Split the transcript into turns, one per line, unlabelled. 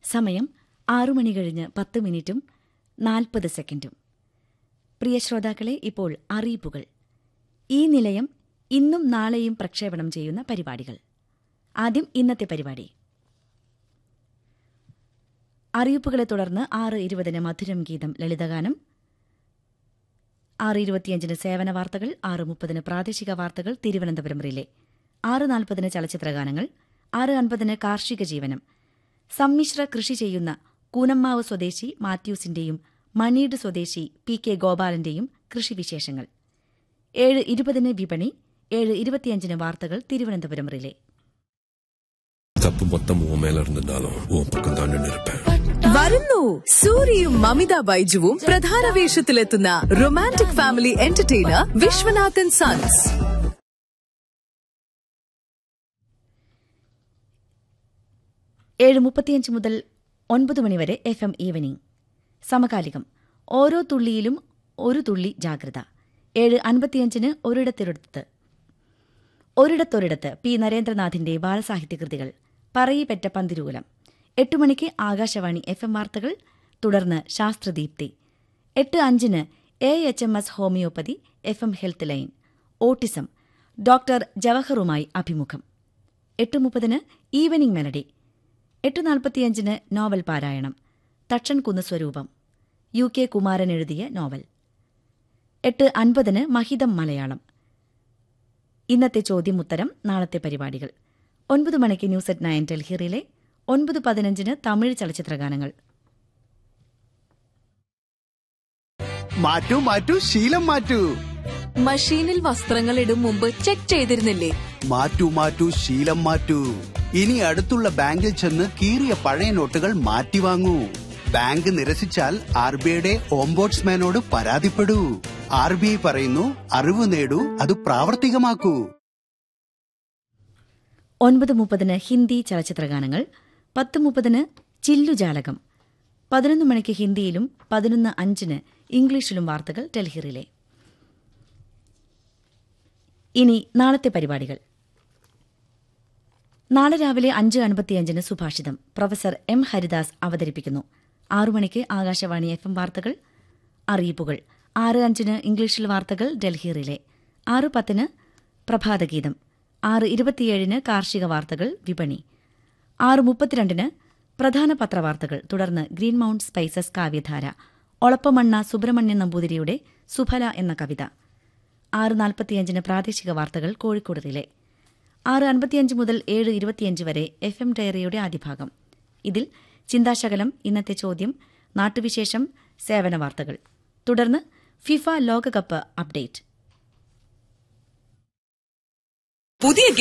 സമയം ആറു മണി കഴിഞ്ഞ് പത്ത് മിനിറ്റും നാൽപ്പത് സെക്കൻഡും പ്രിയ ശ്രോതാക്കളെ ഇപ്പോൾ അറിയിപ്പുകൾ ഈ നിലയം ഇന്നും നാളെയും പ്രക്ഷേപണം ചെയ്യുന്ന പരിപാടികൾ ആദ്യം ഇന്നത്തെ പരിപാടി അറിയിപ്പുകളെ തുടർന്ന് ആറ് ഇരുപതിന് മധുരം ഗീതം ലളിതഗാനം ആറ് ഇരുപത്തിയഞ്ചിന് സേവന വാർത്തകൾ ആറ് മുപ്പതിന് പ്രാദേശിക വാർത്തകൾ തിരുവനന്തപുരം റിലേ ആറ് നാൽപ്പതിന് ചലച്ചിത്രഗാനങ്ങൾ ആറ് അൻപതിന് കാർഷിക ജീവനം സമ്മിശ്ര കൃഷി ചെയ്യുന്ന കൂനമ്മാവ് സ്വദേശി മാത്യൂസിന്റെയും മണീട് സ്വദേശി പി കെ ഗോപാലന്റെയും കൃഷിവിശേഷങ്ങൾ ഏഴ് ഇരുപതിന് വിപണി ഏഴ് ഇരുപത്തിയഞ്ചിന് വാർത്തകൾ തിരുവനന്തപുരം റിലേ
தப்பு மொத்தம் உன் மேல இருந்திருந்தாலும் உன் பக்கம் தான் நின்று இருப்பேன்
വരുന്നു സൂര്യയും മമിത ബൈജുവും പ്രധാന വേഷത്തിലെത്തുന്ന romantic family entertainer Vishwanathan sons
ഏഴ് മുപ്പത്തിയഞ്ച് മുതൽ ഒൻപത് മണിവരെ എഫ് എം ഈവനിംഗ് സമകാലികം ഓരോ തുള്ളിയിലും ഒരു തുള്ളി ജാഗ്രത ഏഴ് അൻപത്തിയഞ്ചിന് ഒരിടത്തൊരിടത്ത് ഒരിടത്തൊരിടത്ത് പി നരേന്ദ്രനാഥിന്റെ ബാലസാഹിത്യകൃതികൾ പറയിപ്പെറ്റ പന്തിരൂലം എട്ട് മണിക്ക് ആകാശവാണി എഫ് എം വാർത്തകൾ തുടർന്ന് ശാസ്ത്രദീപ്തി എട്ട് അഞ്ചിന് A H M S homoeopathy F M health line autism doctor ജവഹറുമായി അഭിമുഖം എട്ട് മുപ്പതിന് ഈവനിംഗ് മെലഡി എട്ട് നാൽപ്പത്തിയഞ്ചിന് നോവൽ പാരായണം തക്ഷൻ കുന്ന് സ്വരൂപം യു കെ കുമാരൻ എഴുതിയ നോവൽ എട്ട് അൻപതിന് മഹിതം മലയാളം ഇന്നത്തെ ചോദ്യം ഉത്തരം നാളത്തെ പരിപാടികൾ ഒൻപത് മണിക്ക് ന്യൂസ് അറ്റ് നയൻ ഡൽഹിറിലെ ഒൻപത് പതിനഞ്ചിന് തമിഴ് ചലച്ചിത്രഗാനങ്ങൾ
മാറ്റൂ മാറ്റൂ ശീലം മാറ്റൂ
മഷീനിൽ വസ്ത്രങ്ങൾ ഇടും മുമ്പ് ചെക്ക് ചെയ്തിരുന്നില്ലേ
മാറ്റൂ മാറ്റൂ ശീലം മാറ്റൂ ഇനി അടുത്തുള്ള ബാങ്കിൽ ചെന്ന് കീറിയ പഴയ നോട്ടുകൾ മാറ്റി വാങ്ങൂ ബാങ്ക് നിരസിച്ചാൽ ആർ ബി ഐയുടെ ഓംബോട്സ്മാനോട് പരാതിപ്പെടൂ ആർ ബി ഐ പറയുന്നു അറിവ് നേടൂ അത് പ്രാവർത്തികമാക്കൂ
ഒൻപത് മുപ്പതിന് ഹിന്ദി ചലച്ചിത്രഗാനങ്ങൾ പത്ത് മുപ്പതിന് ചില്ലുജാലകം പതിനൊന്ന് മണിക്ക് ഹിന്ദിയിലും പതിനൊന്ന് അഞ്ചിന് ഇംഗ്ലീഷിലും വാർത്തകൾ ഡൽഹിറിലെ ഇനി നാളത്തെ പരിപാടികൾ നാളെ രാവിലെ അഞ്ച് അൻപത്തിയഞ്ചിന് സുഭാഷിതം പ്രൊഫസർ എം ഹരിദാസ് അവതരിപ്പിക്കുന്നു ആറു മണിക്ക് ആകാശവാണി എഫ് എം വാർത്തകൾ അറിയിപ്പുകൾ ആറ് അഞ്ചിന് ഇംഗ്ലീഷിൽ വാർത്തകൾ ഡൽഹി റിലേ ആറ് പത്തിന് പ്രഭാതഗീതം ആറ് ഇരുപത്തിയേഴിന് കാർഷിക വാർത്തകൾ വിപണി ആറ് മുപ്പത്തിരണ്ടിന് പ്രധാന പത്രവാർത്തകൾ തുടർന്ന് ഗ്രീൻ മൗണ്ട് സ്പൈസസ് കാവ്യധാര ഒളപ്പമണ്ണ സുബ്രഹ്മണ്യൻ നമ്പൂതിരിയുടെ സുഫല എന്ന കവിത ആറ് നാൽപ്പത്തിയഞ്ചിന് പ്രാദേശിക വാർത്തകൾ കോഴിക്കോട് റിലേ ആറ് അൻപത്തിയഞ്ച് മുതൽ ഏഴ് ഇരുപത്തിയഞ്ച് വരെ എഫ് എം ഡയറിയുടെ ആദ്യഭാഗം ഇതിൽ ചിന്താശകലം ഇന്നത്തെ ചോദ്യം നാട്ടുവിശേഷം സേവന വാർത്തകൾ തുടർന്ന് ഫിഫ ലോകകപ്പ് അപ്ഡേറ്റ്
പുതിയ